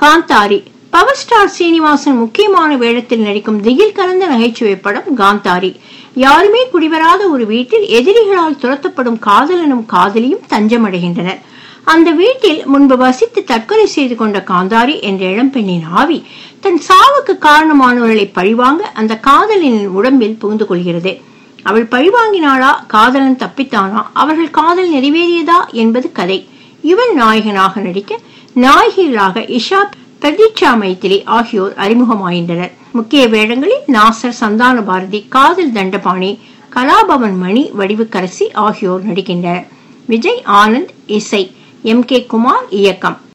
Gandhari power star Srinivasan முக்கியமான வேடத்தில் நடிக்கும் திகில் கலந்த நகைச்சுவை படம் காந்தாரி யாருமே குடிவராத ஒரு வீட்டில் எதிரிகளால் துரத்தப்படும் காதலனும் காதலியும் தஞ்சமடைகின்றனர் அந்த வீட்டில் முன்பு வசித்து தற்கொலை செய்து கொண்ட காந்தாரி என்ற இளம்பெண்ணின் ஆவி தன் சாவுக்கு காரணமானவர்களை பழிவாங்க அந்த காதலனின் உடம்பில் புகுந்து கொள்கிறது அவள் பழிவாங்கினாளா காதலன் தப்பித்தானா அவர்கள் காதல் நிறைவேறியதா என்பது கதை இவள் நாயகனாக நடிக்க நாயகிகளாக இஷா பிரதீட்சா மைத்திரி ஆகியோர் அறிமுகமாகின்றனர் முக்கிய வேடங்களில் நாசர் சந்தான பாரதி காதல் தண்டபாணி கலாபவன் மணி வடிவுக்கரசி ஆகியோர் நடிக்கின்றனர் விஜய் ஆனந்த் இசை எம் கே குமார் இயக்கம்